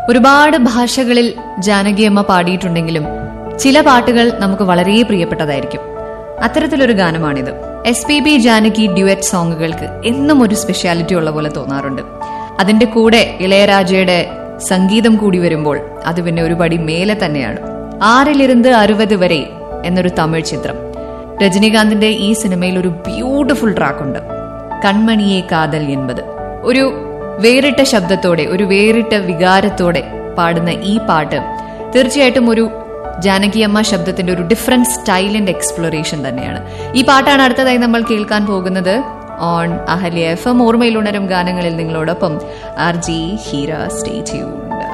ഒരുപാട് ഭാഷകളിൽ ജാനകിയമ്മ പാടിയിട്ടുണ്ടെങ്കിലും ചില പാട്ടുകൾ നമുക്ക് വളരെ പ്രിയപ്പെട്ടതായിരിക്കും അത്തരത്തിലൊരു ഗാനമാണിത് S P B Janaki duet സോങ്ങുകൾക്ക് എന്നും ഒരു സ്പെഷ്യാലിറ്റി ഉള്ള പോലെ തോന്നാറുണ്ട് അതിന്റെ കൂടെ ഇളയരാജയുടെ സംഗീതം കൂടി വരുമ്പോൾ അത് പിന്നെ ഒരു പടി മേലെ തന്നെയാണ് ആറിലിരുന്ന് അറുപത് വരെ എന്നൊരു തമിഴ് ചിത്രം രജനീകാന്തിന്റെ ഈ സിനിമയിൽ ഒരു ബ്യൂട്ടിഫുൾ ട്രാക്കുണ്ട് കൺമണിയെ കാതൽ എൺപത് ഒരു വേറിട്ട ശബ്ദത്തോടെ ഒരു വേറിട്ട വികാരത്തോടെ പാടുന്ന ഈ പാട്ട് തീർച്ചയായിട്ടും ഒരു ജാനകിയമ്മ ശബ്ദത്തിന്റെ ഒരു ഡിഫറെന്റ് സ്റ്റൈലിന്റെ എക്സ്പ്ലോറേഷൻ തന്നെയാണ് ഈ പാട്ടാണ് അടുത്തതായി നമ്മൾ കേൾക്കാൻ പോകുന്നത് ഓൺ അഹല്യ എഫ് എം ഓർമ്മയിൽ ഉണരും ഗാനങ്ങളിൽ നിങ്ങളോടൊപ്പം R G Heera stay tuned